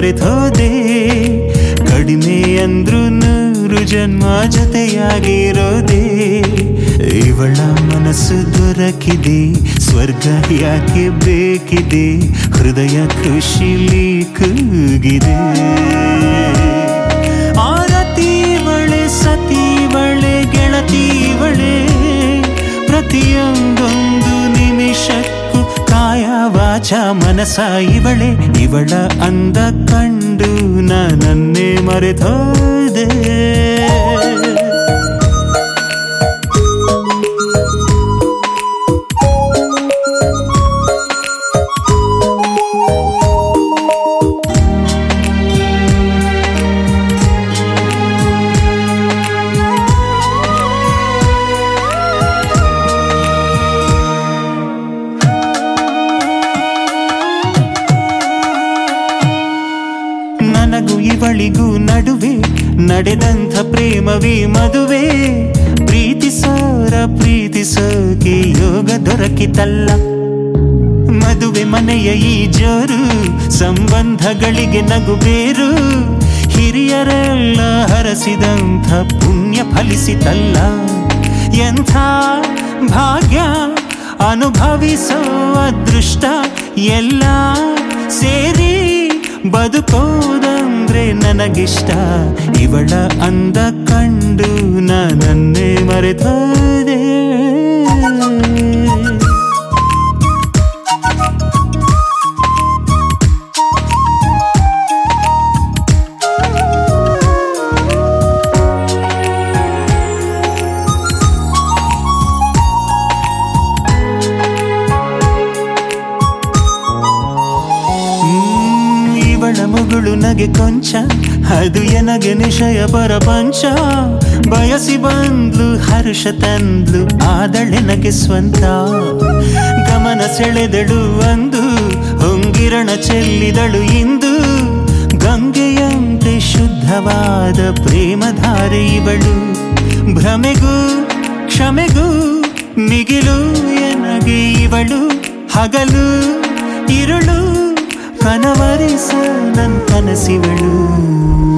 ಮರೆತೋದೆ ಕಡಿಮೆ ಅಂದ್ರು ನೂರು ಜನ್ಮ ಜೊತೆಯಾಗಿರೋದೆ ಇವಳ ಮನಸ್ಸು ದೊರಕಿದೆ ಸ್ವರ್ಗ ಯಾಕೆ ಬೇಕಿದೆ ಹೃದಯ ಖುಷಿಲಿ ಕೂಗಿದೆ ಆರತಿವಳೆ ಸತಿವಳೆ ಗೆಳತಿವಳೆ ಪ್ರತಿಯೊಂದೊಂದು ನಿಮಿಷಕ್ಕೂ ಕಾಯ ವಾಚ ಮನಸ ಇವಳೆ ಇವಳ ಅಂದ ಕಂಡು ನನ್ನೇ ಮರೆತೋದೆ ನನಗೂ ಇವಳಿಗೂ ನಡುವೆ ನಡೆದಂಥ ಪ್ರೇಮವೇ ಮದುವೆ ಪ್ರೀತಿಸೋರ ಪ್ರೀತಿಸೋಕೆ ಯೋಗ ದೊರಕಿತಲ್ಲ ಮದುವೆ ಮನೆಯ ಈ ಜೋರು ಸಂಬಂಧಗಳಿಗೆ ನಗು ಬೇರು ಹಿರಿಯರೆಲ್ಲ ಹರಸಿದಂಥ ಪುಣ್ಯ ಫಲಿಸಿತಲ್ಲ ಎಂಥ ಭಾಗ್ಯ ಅನುಭವಿಸೋ ಅದೃಷ್ಟ ಎಲ್ಲ ಸೇರಿ ಬದುಕೋದಂದ್ರೆ ನನಗಿಷ್ಟ ಇವಳ ಅಂದ ಕಂಡು ನನ್ನೇ ಮರೆತೋದೆ ಹ್ಮ್, ಇವಳ ಮುಗುಳು ನಗೆ ಕೊಂಚ ಅದು ಎನಗೆ ನಿಶಯ ಪರಪಂಚ ಬಯಸಿ ಬಂದ್ಲು ಹರ್ಷ ತಂದ್ಲು ಆದಳೆನಗೆ ಸ್ವಂತ ಗಮನ ಸೆಳೆದಳು ಅಂದು ಹೊಂಗಿರಣ ಚೆಲ್ಲಿದಳು ಇಂದು ಗಂಗೆಯಂತೆ ಶುದ್ಧವಾದ ಪ್ರೇಮಧಾರೆ ಇವಳು ಭ್ರಮೆಗೂ ಕ್ಷಮೆಗೂ ಮಿಗಿಲು ಎನಗೆ ಇವಳು ಹಗಲು ಇರುಳು ಕನವರಿಸ ನನ್ ಕನಸಿವಳು